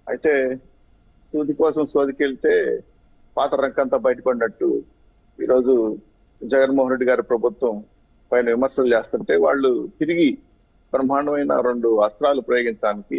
అయితే సూది కోసం సోదికెళ్తే పాత రంకంతా బయటపడినట్టు ఈరోజు జగన్మోహన్ రెడ్డి గారి ప్రభుత్వం పైన విమర్శలు చేస్తుంటే వాళ్ళు తిరిగి బ్రహ్మాండమైన రెండు అస్త్రాలు ప్రయోగించడానికి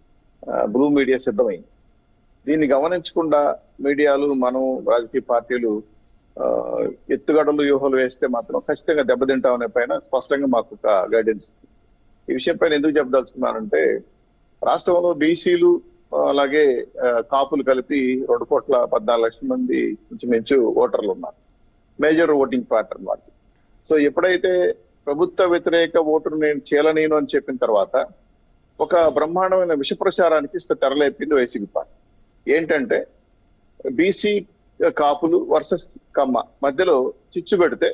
బ్లూ మీడియా సిద్ధమైంది దీన్ని గమనించకుండా మీడియాలు మనం రాజకీయ పార్టీలు ఆ, ఎత్తుగడలు వ్యూహాలు వేస్తే మాత్రం ఖచ్చితంగా దెబ్బతింటామనే పైన స్పష్టంగా మాకు ఒక గైడెన్స్ ఈ విషయం పైన ఎందుకు చెప్పదలుచుకున్నానంటే రాష్ట్రంలో బీసీలు అలాగే ఆ, కాపులు కలిపి రెండు కోట్ల పద్నాలుగు లక్షల మంది ఇంచుమించు ఓటర్లు ఉన్నారు మేజర్ ఓటింగ్ ప్యాటర్న్ వాళ్ళు సో ఎప్పుడైతే ప్రభుత్వ వ్యతిరేక ఓటును నేను చేయలేను అని చెప్పిన తర్వాత ఒక బ్రహ్మాండమైన విష ప్రచారానికి తెరలేపింది వైసీపీ పార్టీ ఏంటంటే బీసీ కాపులు వర్సెస్ కమ్మ మధ్యలో చిచ్చు పెడితే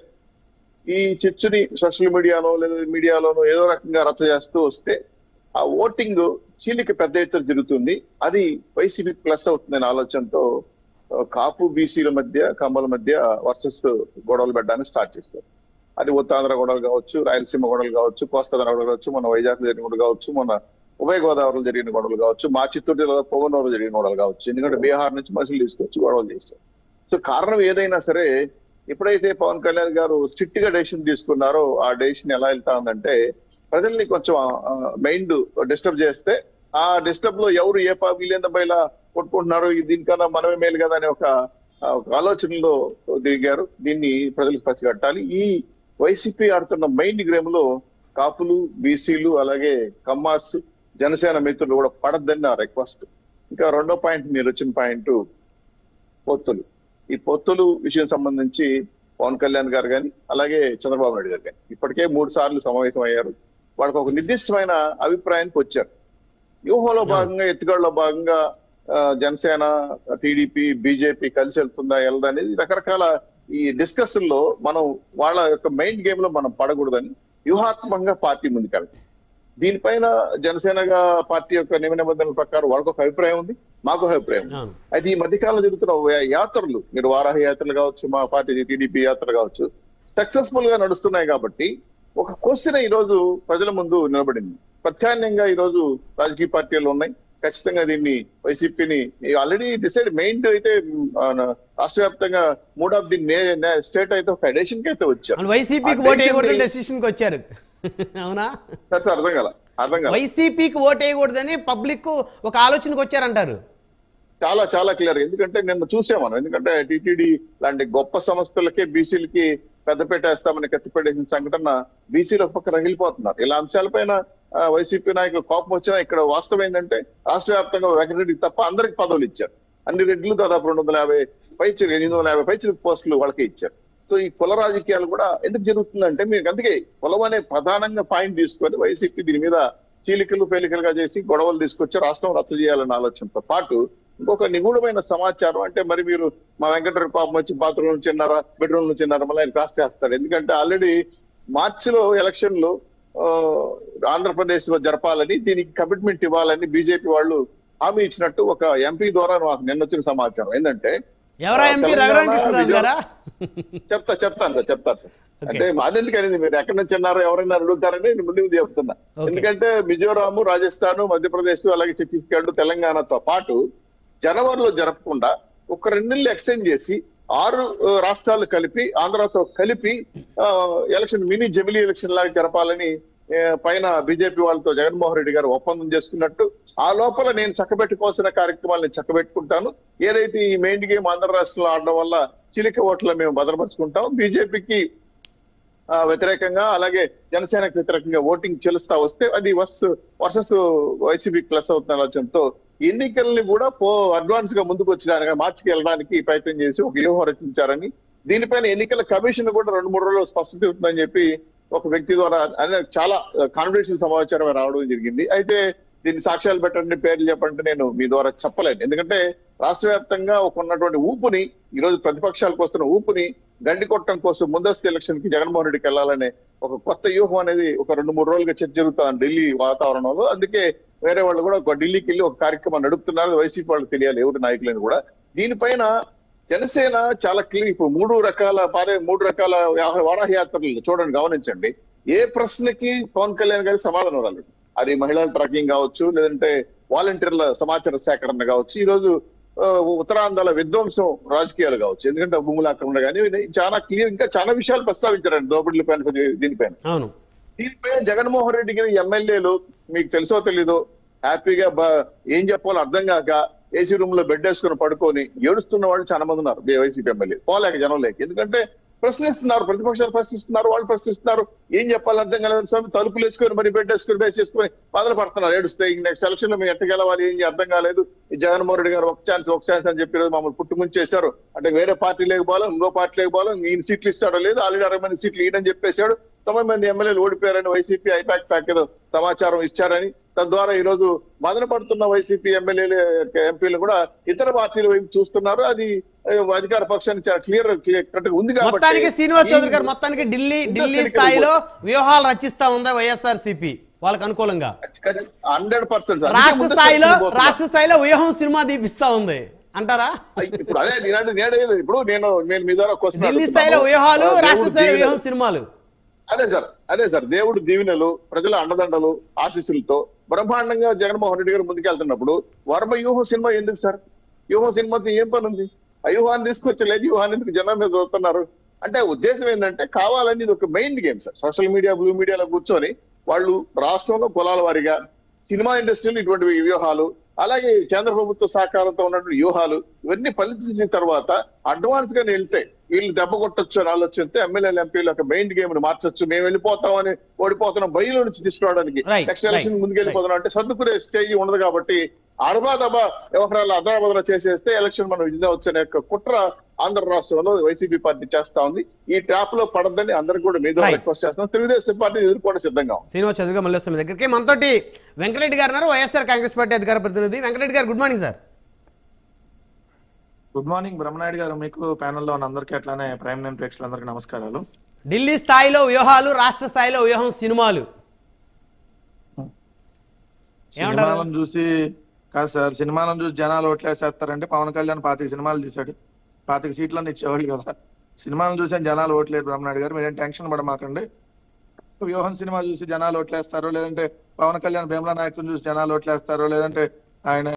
ఈ చిచ్చుని సోషల్ మీడియాలో లేదా మీడియాలోనో ఏదో రకంగా రచ్చ చేస్తూ వస్తే ఆ ఓటింగ్ చీలిక పెద్ద ఎత్తున జరుగుతుంది అది వైసీపీ ప్లస్ అవుతుందనే ఆలోచనతో ఆ, కాపు బీసీల మధ్య కమ్మల మధ్య వర్సెస్ గొడవలు పెట్టడానికి స్టార్ట్ చేస్తారు అది ఉత్తరాంధ్ర గొడవలు కావచ్చు రాయలసీమ గొడవలు కావచ్చు కోస్తాంధ్ర గొడవలు కావచ్చు మన వైజాగ్ జరిగిన గొడవలు కావచ్చు మన ఉభయ గోదావరిలో జరిగిన గొడవలు కావచ్చు మా చిత్తూరు జిల్లాలో పొగనూరు జరిగిన గొడవలు కావచ్చు ఎందుకంటే బీహార్ నుంచి మనుషులు తీసుకొచ్చి గొడవలు చేస్తారు సో కారణం ఏదైనా సరే ఎప్పుడైతే పవన్ కళ్యాణ్ గారు స్ట్రిక్ట్ గా డెసిషన్ తీసుకున్నారో ఆ డెసిషన్ ఎలా వెళ్తా ఉందంటే ప్రజల్ని కొంచెం మైండ్ డిస్టర్బ్ చేస్తే ఆ డిస్టర్బ్ లో ఎవరు ఏ పా వీలేంద బయలా కొట్టుకుంటున్నారు ఇది దీనికన్నా మనమే మేలు కదా అనే ఒక ఆ, ఒక ఆలోచనలో దిగారు దీన్ని ప్రజలకు పసిగట్టాలి ఈ వైసీపీ ఆడుతున్న మైండ్ గేమ్ లో కాపులు బీసీలు అలాగే కమ్మాస్ జనసేన మిత్రులు కూడా పడద్దని నా రిక్వెస్ట్ ఇంకా రెండో పాయింట్ మీరు వచ్చిన పాయింట్ పొత్తులు ఈ పొత్తులు విషయం సంబంధించి పవన్ కళ్యాణ్ గారు కానీ అలాగే చంద్రబాబు నాయుడు గారు కానీ ఇప్పటికే మూడు సార్లు సమావేశం అయ్యారు వాళ్ళకి ఒక నిర్దిష్టమైన అభిప్రాయానికి వచ్చారు వ్యూహంలో భాగంగా ఎత్తుగడలో భాగంగా ఆ, జనసేన టీడీపీ బీజేపీ కలిసి వెళ్తుందా వెళ్దా అనేది రకరకాల ఈ డిస్కషన్ లో మనం వాళ్ళ యొక్క మైండ్ గేమ్ లో మనం పడకూడదని వ్యూహాత్మకంగా పార్టీ ముందుకెళ్తాం దీనిపైన జనసేనగా పార్టీ యొక్క నియమ నిబంధనల ప్రకారం వాళ్ళకు ఒక అభిప్రాయం ఉంది మాకు ఒక అభిప్రాయం ఉంది అవును అయితే ఈ మధ్యకాలంలో జరుగుతున్న యా- యాత్రలు మీరు వారాహి యాత్రలు కావచ్చు మా పార్టీ టీడీపీ యాత్రలు కావచ్చు సక్సెస్ఫుల్ గా నడుస్తున్నాయి కాబట్టి ఒక క్వశ్చన్ ఈ రోజు ప్రజల ముందు నిలబడింది ప్రత్యామ్నాయంగా ఈ రోజు రాజకీయ పార్టీలు ఉన్నాయి ఖచ్చితంగా దీన్ని వైసీపీని ఆల్రెడీ డిసైడ్ మెయిన్ అయితే మ్, ఆ, రాష్ట్ర వ్యాప్తంగా మూడ్ ఆఫ్ ది స్టేట్ అయితే ఒక ఎడిషన్ కి అయితే వచ్చారు వాళ్ళు వైసీపీకి ఆ ఓటు వేయకూడదని decision ని- డెసిషన్ కి వచ్చారు అవునా సార్ సార్ అర్థం కాల అర్థం కాల వైసీపీకి ఓటు వేయకూడదని పబ్లిక్ ఒక ఆలోచనకు వచ్చారంటారు చాలా చాలా క్లియర్ ఎందుకంటే నిన్న చూసాం మనం ఎందుకంటే టిటిడి లాంటి గొప్ప సంస్థలకే బీసీలకి పెద్దపేట వేస్తామని కత్తిపెట్టేసిన సంఘటన బీసీలు ఒక పక్క రగిలిపోతున్నారు ఇలా అంశాలపైన ఆ, వైసీపీ నాయకులు కోపం వచ్చినా ఇక్కడ వాస్తవం ఏంటంటే రాష్ట్ర వ్యాప్తంగా వెంకటరెడ్డికి తప్ప అందరికి పదవులు ఇచ్చారు అన్ని రెడ్లు దాదాపు రెండు వందల యాభై పైచులు ఎనిమిది వందల యాభై పైచులు పోస్టులు వాళ్ళకే ఇచ్చారు సో ఈ కుల రాజకీయాలు కూడా ఎందుకు జరుగుతుందంటే మీకు అందుకే కులం అనే ప్రధానంగా పాయింట్ తీసుకొని వైసీపీ దీని మీద చీలికలు పేలికలుగా చేసి గొడవలు తీసుకొచ్చి రాష్ట్రం రచ్చ చేయాలన్న ఆలోచనతో పాటు ఇంకొక నిగూఢమైన సమాచారం అంటే మరి మీరు మా వెంకటరెడ్డి పాపం వచ్చి బాత్రూమ్ నుంచి చిన్నారా బెడ్రూమ్ నుంచి చిన్నారా మళ్ళీ ఆయన క్రాస్ చేస్తారు ఎందుకంటే ఆల్రెడీ మార్చిలో ఎలక్షన్లు ఆ, ఆంధ్రప్రదేశ్ లో జరపాలని దీనికి కమిట్మెంట్ ఇవ్వాలని బీజేపీ వాళ్ళు హామీ ఇచ్చినట్టు ఒక ఎంపీ ద్వారా నాకు నిన్న వచ్చిన సమాచారం ఏంటంటే ఎవరా ఆ, ఎంపీ తెలంగాణ, రఘురామకృష్ణరాజు విజయ- గారా చెప్తా చెప్తాను సార్ చెప్తాను సార్ అంటే మాదెందుకు అనేది మీరు ఎక్కడి నుంచి అన్నారు ఎవరైనా అడుగుతారని నేను ముందుకు చెప్తున్నా Okay. ఎందుకంటే మిజోరాం రాజస్థాన్ మధ్యప్రదేశ్ అలాగే ఛత్తీస్గఢ్ తెలంగాణతో పాటు జనవరిలో జరపకుండా ఒక రెండు నెలలు ఎక్స్టెండ్ చేసి ఆరు ఆ, రాష్ట్రాలు కలిపి ఆంధ్రాతో కలిపి ఆ, ఎలక్షన్ మినీ జమిలీ ఎలక్షన్ లాగా జరపాలని ఆ, పైన బీజేపీ వాళ్ళతో జగన్మోహన్ రెడ్డి గారు ఒప్పందం చేసుకున్నట్టు ఆ లోపల నేను చక్కబెట్టుకోవాల్సిన కార్యక్రమాలను చక్కబెట్టుకుంటాను ఏదైతే ఈ మెయిన్ గేమ్ ఆంధ్ర రాష్ట్రంలో ఆడడం వల్ల చిలిక ఓట్లను మేము భద్రపరుచుకుంటాం బీజేపీకి ఆ, వ్యతిరేకంగా అలాగే జనసేనకు వ్యతిరేకంగా ఓటింగ్ చెల్లుస్తా వస్తే అది వస్ వర్సెస్ వైసీపీ ప్లస్ అవుతున్న ఆలోచనతో ఎన్నికల్ని కూడా పో అడ్వాన్స్ గా ముందుకు వచ్చడానికి మార్చికి వెళ్ళడానికి ప్రయత్నం చేసి ఒక వ్యూహం రచించారని దీనిపైన ఎన్నికల కమిషన్ కూడా రెండు మూడు రోజులు స్పష్టత ఇస్తుందని చెప్పి ఒక వ్యక్తి ద్వారా అనే చాలా కాన్ఫిడెన్షియల్ సమాచారం రావడం జరిగింది అయితే దీన్ని సాక్ష్యాలు పెట్టండి పేర్లు చెప్పండి నేను మీ ద్వారా చెప్పలేను ఎందుకంటే రాష్ట్ర వ్యాప్తంగా ఒక ఉన్నటువంటి ఊపుని ఈ రోజు ప్రతిపక్షాలకు వస్తున్న ఊపుని గండి కొట్టడం కోసం ముందస్తు ఎలక్షన్ కి జగన్మోహన్ రెడ్డికి వెళ్ళాలనే ఒక కొత్త వ్యూహం అనేది ఒక రెండు మూడు రోజులుగా చర్చ జరుగుతుంది ఢిల్లీ వాతావరణంలో అందుకే వేరే వాళ్ళు కూడా ఒక ఢిల్లీకి వెళ్ళి ఒక కార్యక్రమం నడుపుతున్నారు వైసీపీ వాళ్ళకి తెలియాలి ఎవరు నాయకులని కూడా దీనిపైన జనసేన చాలా క్లియర్ ఇప్పుడు మూడు రకాల పారే మూడు రకాల వ్యా- వారాహి యాత్రలు చూడండి గమనించండి ఏ ప్రశ్నకి పవన్ కళ్యాణ్ గారి సమాధానం రాలేదు అది మహిళల ట్రాకింగ్ కావచ్చు లేదంటే వాలంటీర్ల సమాచార సేకరణ కావచ్చు ఈ రోజు ఆ, ఉత్తరాంధ్ర విధ్వంసం రాజకీయాలు కావచ్చు ఎందుకంటే భూముల ఆక్రమణ కానీ చాలా క్లియర్ ఇంకా చాలా విషయాలు ప్రస్తావించారండి దోపిడీల పైన దీనిపైన అవును దీనిపై జగన్మోహన్ రెడ్డి గారి ఎమ్మెల్యేలు మీకు తెలుసో తెలీదో హ్యాపీగా బ- ఏం చెప్పాలో అర్థం కాక ఏసీ రూమ్ లో బెడ్ వేసుకుని పడుకొని ఏడుస్తున్న వాళ్ళు చాలా మంది ఉన్నారు వైసీపీ ఎమ్మెల్యే పోలేక జనం లేక ఎందుకంటే ప్రశ్నిస్తున్నారు ప్రతిపక్షాలు ప్రశ్నిస్తున్నారు వాళ్ళు ప్రశ్నిస్తున్నారు ఏం చెప్పాలో అర్థం కాలేదు స్వామి తలుపులు వేసుకొని మరి బెడ్ వేసుకొని వేసేసుకొని మొదలు పడుతున్నారు ఏడుస్తే నెక్స్ట్ ఎలక్షన్ లో మేము ఎట్ట గెలవాలి ఏం అర్థం కాలేదు ఈ జగన్మోహన్ రెడ్డి గారు ఒక ఛాన్స్ ఒక ఛాన్స్ అని చెప్పి ఈరోజు మమ్మల్ని పుట్టుముంచేశారు అంటే వేరే పార్టీ లేకపోవాలి ఇంకో పార్టీ లేకపోవాలి ఈయన సీట్లు ఇస్తాడో లేదు ఆల్రెడీ అరవై మంది సీట్లు ఈయనని చెప్పేశాడు తొంభై మంది ఎమ్మెల్యేలు ఓడిపోయారని వైసీపీ ఐపాక్ ప్యాక్ ఏదో సమాచారం ఇచ్చారని తద్వారా ఈ రోజు మదన పడుతున్న వైసీపీ ఎమ్మెల్యేలు ఎంపీలు కూడా ఇతర పార్టీల వైపు చూస్తున్నారు అది ఆ, అధికార పక్షానికి చాలా క్లియర్ కట్ ఉంది కాబట్టి మొత్తానికి శ్రీనివాస్ చౌదరి గారు మొత్తానికి ఢిల్లీ ఢిల్లీ స్థాయిలో వ్యూహాలు రచిస్తా ఉందా వైఎస్ఆర్ సిపి వాళ్ళకి అనుకూలంగా హండ్రెడ్ పర్సెంట్ రాష్ట్ర స్థాయిలో రాష్ట్ర స్థాయిలో వ్యూహం సినిమా దీపిస్తా ఉంది అంటారా ఇప్పుడు అదే నేనంటే నేనే ఇప్పుడు నేను నేను మీ ద్వారా క్వశ్చన్ ఢిల్లీ స్థాయిలో వ్యూహాలు రాష్ట్ర స్థాయిలో వ్యూహం సినిమాలు అదే సార్ అదే సార్ దేవుడు దీవెనలు ప్రజల అండదండలు ఆశీస్సులతో బ్రహ్మాండంగా జగన్మోహన్ రెడ్డి గారు ముందుకెళ్తున్నప్పుడు వర్మ వ్యూహం సినిమా ఎందుకు సార్ వ్యూహం సినిమాతో ఏం పని ఉంది ఆ వ్యూహాన్ని తీసుకొచ్చి లేదు వ్యూహాన్ని ఎందుకు జనం మీద వస్తున్నారు అంటే ఉద్దేశం ఏంటంటే కావాలని ఇది ఒక main game sir social media blue మీడియాలో కూర్చొని వాళ్ళు రాష్ట్రంలో కులాల వారీగా సినిమా ఇండస్ట్రీలో ఇటువంటి వ్యూహాలు అలాగే కేంద్ర ప్రభుత్వ సహకారంతో ఉన్నటువంటి వ్యూహాలు ఇవన్నీ ఫలించిన తర్వాత అడ్వాన్స్ గా వెళ్తే వీళ్ళు దెబ్బ కొట్టొచ్చు అని ఆలోచనతో ఎమ్మెల్యేలు ఎంపీలు ఒక మెయిన్ గేమ్ ని మార్చొచ్చు మేము వెళ్ళిపోతామని ఓడిపోతున్నాం బయలు నుంచి తీసుకురావడానికి Right, నెక్స్ట్ ఎలక్షన్ right, ముందుకు వెళ్ళిపోతున్నాం అంటే సర్దుకునే స్టేజ్ ఉండదు కాబట్టి అడబాదబా వ్యవహారాలు అదరాబదరా చేసేస్తే ఎలక్షన్ మనం విజయవచ్చు అనే యొక్క కుట్ర ఆంధ్ర రాష్ట్రంలో వైసీపీ పార్టీ చేస్తా ఉంది ఈ ట్రాప్ లో పడద్దని అందరికి కూడా మీద Right. రిక్వెస్ట్ చేస్తున్నాం తెలుగుదేశం పార్టీ ఎదుర్కోవడం సిద్ధంగా ఉంది శ్రీనివాస్ చౌదరి గారు మళ్ళీ వస్తాం మీ దగ్గరికి మనతోటి వెంకటరెడ్డి గారు ఉన్నారు వైఎస్ఆర్ కాంగ్రెస్ పార్టీ అధికార ప్రతినిధి వెంకటరెడ్డి గారు good morning sir good morning Brahmanaidu గారు మీకు ప్యానెల్లో ఉన్న అందరికీ అట్లానే ప్రైమ్ నైన్ ప్రేక్షకులందరికీ నమస్కారాలు ఢిల్లీ స్థాయిలో వ్యూహాలు రాష్ట్ర స్థాయిలో వ్యూహం సినిమాలు ఏమంటారు? సినిమాలను చూసి కాదు సార్ సినిమాలను చూసి జనాలు ఓట్లేసేస్తారంటే పవన్ కళ్యాణ్ పాతిక సినిమాలు తీశాడు పాతిక సీట్లను ఇచ్చేవాళ్ళు కదా సినిమాలను చూసి జనాలు ఓట్లేదు బ్రహ్మనాయుడు గారు మీరేం టెన్షన్ పడమాకండి వ్యూహం సినిమా చూసి జనాలు ఓట్లేస్తారో లేదంటే పవన్ కళ్యాణ్ భీమలా నాయకుని చూసి జనాలు ఓట్లేస్తారో లేదంటే ఆయన